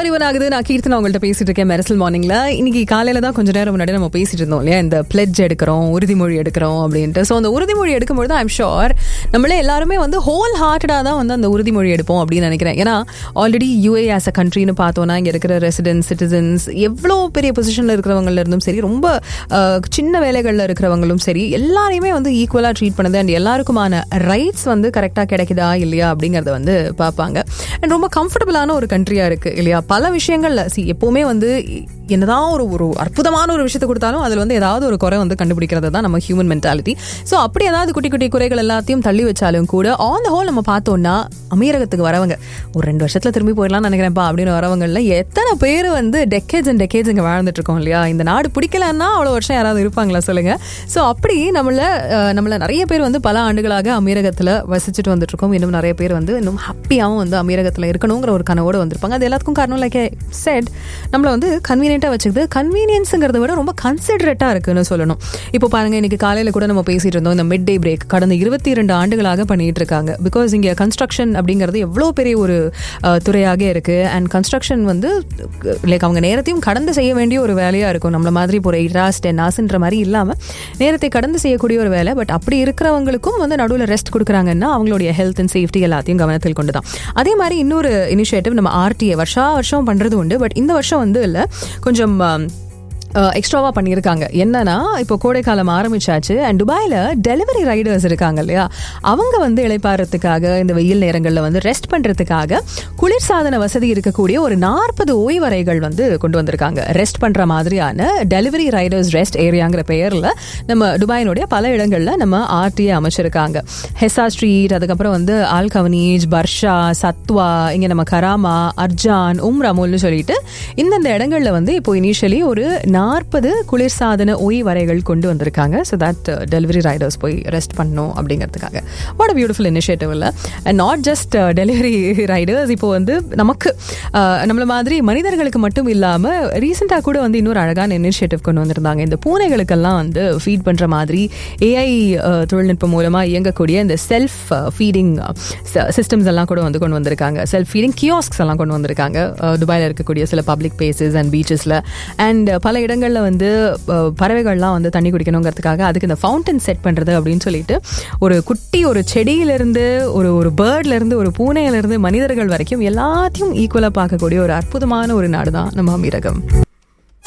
thirty ஆகுது நான் கீர்த்தனா உங்கள்ட்ட பேசிட்டு இருக்கேன் மெரசல் மார்னிங்ல இன்னைக்கு காலையில தான் கொஞ்ச நேரம் முன்னாடி நம்ம பேசிட்டு இருந்தோம் இல்லையா இந்த பிளெட்ஜ் எடுக்கிறோம் உறுதிமொழி எடுக்கிறோம் அப்படின்ட்டு ஸோ அந்த உறுதிமொழி எடுக்கும்போது ஐம் ஷோர் நம்மளே எல்லாருமே வந்து ஹோல் ஹார்ட்டடாக தான் வந்து அந்த உறுதிமொழி எடுப்போம் அப்படின்னு நினைக்கிறேன் ஏன்னா ஆல்ரெடி யூஏ ஆஸ் அ கண்ட்ரின்னு பார்த்தோம்னா இங்கே இருக்கிற ரெசிடென்ட்ஸ் சிட்டிசன்ஸ் எவ்வளோ பெரிய பொசிஷனில் இருக்கிறவங்கள இருந்தும் சரி ரொம்ப அஹ், சின்ன வேலைகளில் இருக்கிறவங்களும் சரி எல்லாரையுமே வந்து ஈக்குவலாக ட்ரீட் பண்ணுது அண்ட் எல்லாருக்குமான ரைட்ஸ் வந்து கரெக்டாக கிடைக்குதா இல்லையா அப்படிங்கிறத வந்து பார்ப்பாங்க அண்ட் ரொம்ப கம்ஃபர்டபுளான ஒரு கண்ட்ரியாக இருக்குது இல்லையா பல விஷயங்கள்ல சி எப்போவுமே வந்து என்னதான் ஒரு ஒரு அற்புதமான ஒரு விஷயத்தை கொடுத்தாலும் அதில் வந்து ஏதாவது ஒரு குறை வந்து கண்டுபிடிக்கிறது தான் நம்ம ஹியூமன் மென்டாலிட்டி ஸோ அப்படி ஏதாவது குட்டி குட்டி குறைகள் எல்லாத்தையும் தள்ளி வச்சாலும் கூட ஆன் த ஹோல் நம்ம பார்த்தோம்னா அமீரகத்துக்கு வரவங்க ஒரு ரெண்டு வருஷத்துல திரும்பி போயிடலாம்னு நினைக்கிறேன்ப்பா அப்படின்னு வரவங்கள்ல எத்தனை பேர் வந்து டெக்கேஜ் அண்ட் டெக்கேஜ் இங்கே வாழ்ந்துட்டு இருக்கோம் இல்லையா இந்த நாடு பிடிக்கலன்னா அவ்வளோ வருஷம் யாராவது இருப்பாங்களா சொல்லுங்க ஸோ அப்படி நம்மள அஹ், நம்மள நிறைய பேர் வந்து பல ஆண்டுகளாக அமீரகத்தில் வசிச்சுட்டு வந்துட்டு இருக்கோம் இன்னும் நிறைய பேர் வந்து இன்னும் ஹாப்பியாகவும் வந்து அமீரகத்தில் இருக்கணுங்கிற ஒரு கனவோடு வந்திருப்பாங்க அது எல்லாத்துக்கும் காரணம் லைக் செட் நம்மள வந்து கன்வீனியண்ட்டாக வச்சுக்குது கன்வீனியன்ஸுங்கிறத விட ரொம்ப கன்சிடரேட்டாக இருக்குன்னு சொல்லணும் இப்போ பாருங்க இன்னைக்கு காலையில் கூட நம்ம பேசிட்டு இருந்தோம் இந்த மிட் டே பிரேக் கடந்த இருபத்தி இரண்டு ஆண்டுகளாக பண்ணிட்டு இருக்காங்க பிகாஸ் இங்கே கன்ஸ்ட்ரக்ஷன் அப்படிங்கிறது எவ்வளோ பெரிய ஒரு அஹ், துறையாக இருக்கு அண்ட் கன்ஸ்ட்ரக்ஷன் வந்து லைக் அவங்க நேரத்தையும் கடந்து செய்ய வேண்டிய ஒரு வேலையாக இருக்கும் நம்மள மாதிரி இப்போ ஒரு இராஸ் டென் ஆஸ்ன்ற மாதிரி இல்லாமல் நேரத்தை கடந்து செய்யக்கூடிய ஒரு வேலை பட் அப்படி இருக்கிறவங்களுக்கும் வந்து நடுவில் ரெஸ்ட் கொடுக்குறாங்கன்னா அவங்களுடைய ஹெல்த் அண்ட் சேஃப்டி எல்லாத்தையும் கவனத்தில் கொண்டு தான் அதே மாதிரி இன்னொரு இனிஷியேட்டிவ் நம்ம ஆர்டிஏ வருஷா வருஷம் பண்ணுறது உண்டு பட் இந்த வருஷம் வந்து இல்லை கொஞ்சம் ஆம், எக்ஸ்ட்ராவாக பண்ணியிருக்காங்க என்னன்னா இப்போ கோடைக்காலம் ஆரம்பிச்சாச்சு அண்ட் துபாயில் டெலிவரி ரைடர்ஸ் இருக்காங்க இல்லையா அவங்க வந்து இளைப்பாறதுக்காக இந்த வெயில் நேரங்களில் வந்து ரெஸ்ட் பண்ணுறதுக்காக குளிர்சாதன வசதி இருக்கக்கூடிய ஒரு நாற்பது ஓய்வறைகள் வந்து கொண்டு வந்திருக்காங்க ரெஸ்ட் பண்ணுற மாதிரியான டெலிவரி ரைடர்ஸ் ரெஸ்ட் ஏரியாங்கிற பெயரில் நம்ம துபாயினுடைய பல இடங்களில் நம்ம ஆர்டிஏ அமைச்சிருக்காங்க ஹெசா ஸ்ட்ரீட் அதுக்கப்புறம் வந்து ஆல் கவனீஜ் பர்ஷா சத்வா இங்கே நம்ம கராமா அர்ஜான் உம் ரமோல்னு சொல்லிட்டு இந்தந்த இடங்கள்ல வந்து இப்போ இனிஷியலி ஒரு நாற்பது குளிர்சாதன ஓய்வறைகள் கொண்டு வந்திருக்காங்க ஸோ தட் டெலிவரி ரைடர்ஸ் போய் ரெஸ்ட் பண்ணணும் அப்படிங்கிறதுக்காக வாட் அ பியூட்டிஃபுல் இனிஷியேட்டிவ் இல்லை and not just delivery riders இப்போ வந்து நமக்கு uh, நம்மள மாதிரி மனிதர்களுக்கு மட்டும் இல்லாமல் ரீசெண்டாக கூட வந்து இன்னொரு அழகான இனிஷியேட்டிவ் கொண்டு வந்திருந்தாங்க இந்த பூனைகளுக்கெல்லாம் வந்து ஃபீட் பண்ணுற மாதிரி ஏஐ தொழில்நுட்பம் மூலமாக இயங்கக்கூடிய இந்த செல்ஃப் ஃபீடிங் சிஸ்டம்ஸ் எல்லாம் கூட வந்து கொண்டு வந்திருக்காங்க செல்ஃப் ஃபீடிங் கியோஸ்க்ஸ் எல்லாம் கொண்டு வந்திருக்காங்க அஹ், துபாயில இருக்கக்கூடிய சில பப்ளிக் பிளேசஸ் அண்ட் பீச்சஸில் அண்ட் பல இடங்களில் வந்து அஹ், பறவைகள்லாம் வந்து தண்ணி குடிக்கணுங்கிறதுக்காக அதுக்கு இந்த ஃபவுண்டன் செட் பண்ணுறது அப்படின்னு சொல்லிட்டு ஒரு குட்டி ஒரு செடியிலிருந்து ஒரு ஒரு பேர்ட்லேருந்து ஒரு பூனையிலேருந்து மனிதர்கள் வரைக்கும் எல்லாத்தையும் ஈக்குவலாக பார்க்கக்கூடிய ஒரு அற்புதமான ஒரு நாடு தான் நம்ம அமீரகம்